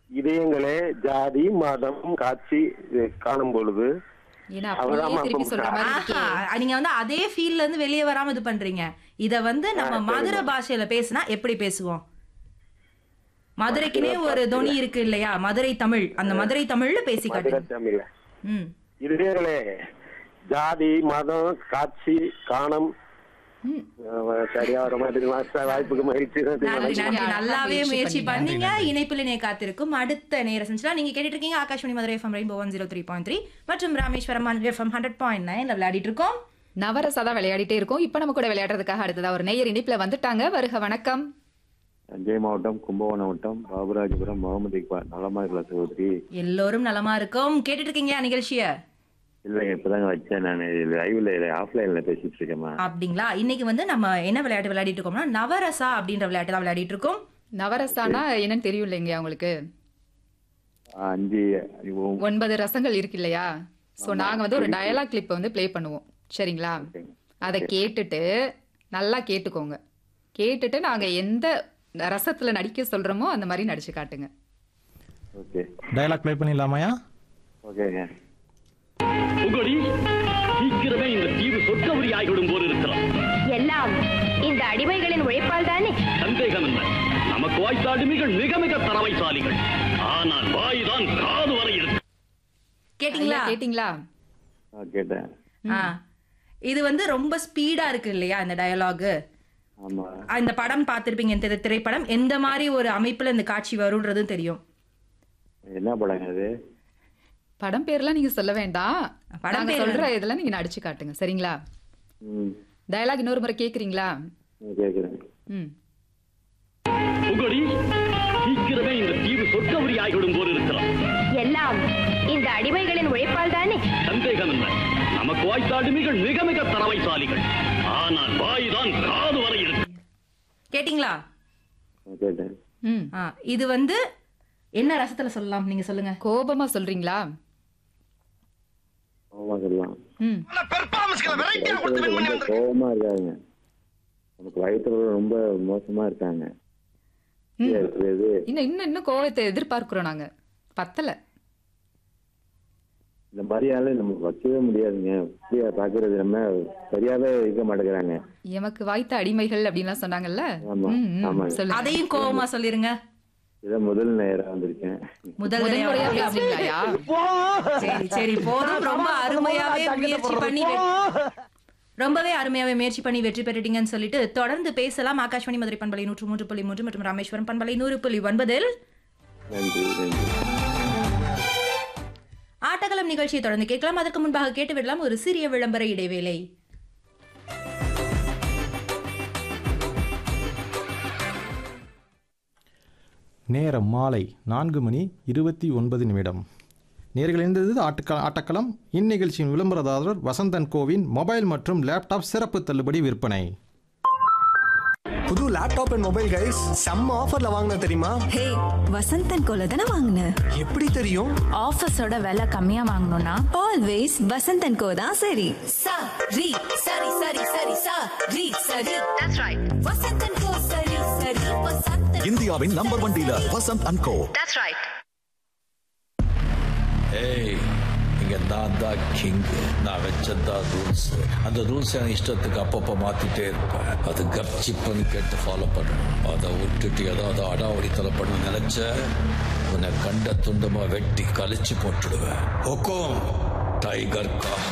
இதயங்களே ஜாதி மதம் காட்சி இது காணும் பொழுது ஏன்னா அவர்தான் அப்படியே திருப்பி அப்ப சொல்ற மாதிரி இருக்கே. ஆஹா, நீங்க வந்து அதே ஃபீல்ட்ல இருந்து வெளியே வராம இது பண்றீங்க இத வந்து நம்ம மதுரை பாஷையில பேசினா எப்படி பேசுவோம் மதுரைக்குனே ஒரு தொனி இருக்கு இல்லையா மதுரை தமிழ் அந்த மதுரை தமிழ்ல பேசி மதுரை காட்டுங்க தமிழ்ல ம் இதயங்களே ஜாதி மதம் காட்சி காணம் ம். அஹ் சரியா வர மாதிரி மாஸ்டர் வாய்ப்புக்கு மகிழ்ச்சி நன்றி நன்றி. நன்றி நல்லாவே முயற்சி முயற்சி பண்ணீங்க. பண்ணீங்க இணைப்பில் இணைய காத்திருக்கும் அடுத்த நேர செஞ்சுலாம் நீங்க கேட்டுட்டு இருக்கீங்க Akashvani Madurai FM rainbow one zero three point three மற்றும் ராமேஸ்வரம் எஃப்எம் ஹண்ட்ரட் பாயிண்ட் நைன்ல விளையாடிட்டு இருக்கோம் நவரசா தான் விளையாடிட்டே இருக்கோம் இப்ப நம்ம கூட விளையாடுறதுக்காக அடுத்ததா ஒரு நேயர் இணைப்புல வந்துட்டாங்க வருக வணக்கம் தஞ்சை மாவட்டம் கும்பகோணம் வட்டம் பாபுராஜபுரம் முகமது இக்பால் நலமா இருக்கல சகோதரி எல்லோரும் நலமா இருக்கும் கேட்டுட்டு இருக்கீங்க நிகழ்ச்சிய இல்லைங்க இப்பதாங்க வச்சேன் நான் லைவ்ல ஆஃப்லைன்ல பேசிட்டு இருக்கேம்மா அப்படிங்களா இன்னைக்கு வந்து நம்ம என்ன விளையாட்டு விளையாடிட்டு இருக்கோம்னா நவரசா அப்படின்ற விளையாட்டு தான் விளையாடிட்டு இருக்கோம் நவரசானா என்னன்னு தெரியும் இல்லைங்க உங்களுக்கு அஞ்சு ஒ- ஒன்பது ரசங்கள் இருக்கு இல்லையா சோ நாங்க வந்து ஒரு டயலாக் கிளிப் வந்து ப்ளே பண்ணுவோம் சரிங்களா அதை கேட்டுட்டு நல்லா கேட்டுக்கோங்க கேட்டுட்டு நாங்க எந்த ரசத்துல நடிக்க சொல்றோமோ அந்த மாதிரி நடிச்சு காட்டுங்க ஓகே டயலாக் ப்ளே பண்ணிடலாமாயா ஓகேங்க புகழி சீக்கிரமே இந்த தீவு சொர்க்கவரி ஆகிவிடும் போல் இருக்கிறோம் எல்லாம் இந்த அடிமைகளின் உழைப்பால் தானே சந்தேகம் இல்லை நமக்கு வாய்த்த அடிமைகள் மிக மிக தரவைசாலிகள் ஆனால் வாய்தான் காது வரை இருக்கு கேட்டிங்களா கேட்டிங்களா ஆ, கேட்டேன் ஆ இது வந்து ரொம்ப ஸ்பீடா இருக்கு இல்லையா இந்த டயலாக் ஆமா இந்த படம் பார்த்திருப்பீங்க இந்த திரைப்படம் எந்த மாதிரி ஒரு அமைப்புல இந்த காட்சி வரும்ன்றதும் தெரியும் என்ன படங்க அது படம் பேர்லாம் நீங்க சொல்ல வேண்டாம் படம் நாங்க பேர் சொல்ற இதெல்லாம் நீங்க நடிச்சு காட்டுங்க சரிங்களா ம் டயலாக் இன்னொரு முறை கேக்குறீங்களா நான் கேக்குறேன் ம் புகழி சீக்கிரமே இந்த தீவு சொர்க்கவரி ஆகிவிடும் போல் இருக்கிறோம் எல்லாம் இந்த அடிமைகளின் உழைப்பால் தானே சந்தேகம் இல்லை நமக்கு வாய்த்த அடிமைகள் மிக மிக தரவைசாலிகள் ஆனால் வாய்தான் காது வரை இருக்கு கேட்டிங்களா நான் கேட்டேன் ம் ஆ இது வந்து என்ன ரசத்துல சொல்லலாம் நீங்க சொல்லுங்க கோபமா சொல்றீங்களா கோவமா சொல்லலாம் ம் வயித்துல ரொம்ப கோவமா இருக்காங்க நமக்கு வயிற்றுல ரொம்ப மோசமா இருக்காங்க ம். இது இன்னும் இன்னும் இன்னும் கோவத்தை எதிர்பார்க்கிறோம் நாங்க பத்தல இந்த மாதிரி ஆளு நமக்கு வைக்கவே முடியாதுங்க இப்படியா பாக்குறது நம்ம சரியாவே இருக்க மாட்டேங்கிறாங்க எமக்கு வாய்த்த அடிமைகள் அப்படின்லாம் சொன்னாங்கல்ல ஆமா, ம், ம். ஆமாங்க. சொல்லுங்க அதையும் கோவமா சொல்லிருங்க இதான் முதல் நேரா வந்திருக்கேன் முதல் முதல் முறையா முறையா பேசுறீங்களா சரி சரி போதும் ரொம்ப அருமையாவே முயற்சி பண்ணி வெ- ரொம்பவே அருமையாவே முயற்சி பண்ணி வெற்றி பெற்றுட்டீங்கன்னு சொல்லிட்டு தொடர்ந்து பேசலாம் ஆகாஷ்வாணி மதுரை பண்பலை நூற்று மூன்று புள்ளி மூன்று மற்றும் ராமேஸ்வரம் பண்பலை நூறு புள்ளி ஒன்பதில் நன்றி நன்றி ஆட்டகளம் நிகழ்ச்சியை தொடர்ந்து கேட்கலாம் அதற்கு முன்பாக கேட்டு விடலாம் ஒரு சிறிய விளம்பர இடைவேளை நேரம் மாலை நான்கு மணி இருபத்தி ஒன்பது நிமிடம் நேர்கள் இருந்தது ஆட்டுக்க ஆட்டக்களம் இந்நிகழ்ச்சியின் விளம்பரதாரர் வசந்தன் கோவின் மொபைல் மற்றும் லேப்டாப் சிறப்பு தள்ளுபடி விற்பனை புது லேப்டாப் அண்ட் மொபைல் கைஸ் செம்ம ஆஃபர்ல வாங்கின தெரியுமா ஹே வசந்தன் கோல தானே வாங்கின எப்படி தெரியும் ஆஃபீஸோட விலை கம்மியா வாங்கணும்னா ஆல்வேஸ் வசந்தன் கோ தான் சரி சா ரி சரி சரி சரி சா ரி சரி தட்ஸ் ரைட் வசந்தன் கோ சரி சரி வசந்தன் இந்தியாவின் number one dealer Vasanth and co that's right ஏய் இங்க நான் தான் கிங் நான் வச்சதான் ரூல்ஸ் அந்த ரூல்ஸ் என் இஷ்டத்துக்கு அப்பப்போ மாத்திட்டே இருப்பேன் அது கப்சிப்புன்னு கேட்டு ஃபாலோ பண்ணணும் அதை விட்டுட்டு ஏதாவது அடாவடி தலை பண்ண நினைச்ச உன்னை கண்ட துண்டமா வெட்டி கழிச்சு போட்டுடுவேன் ஹொக்கோம் டைகர் கா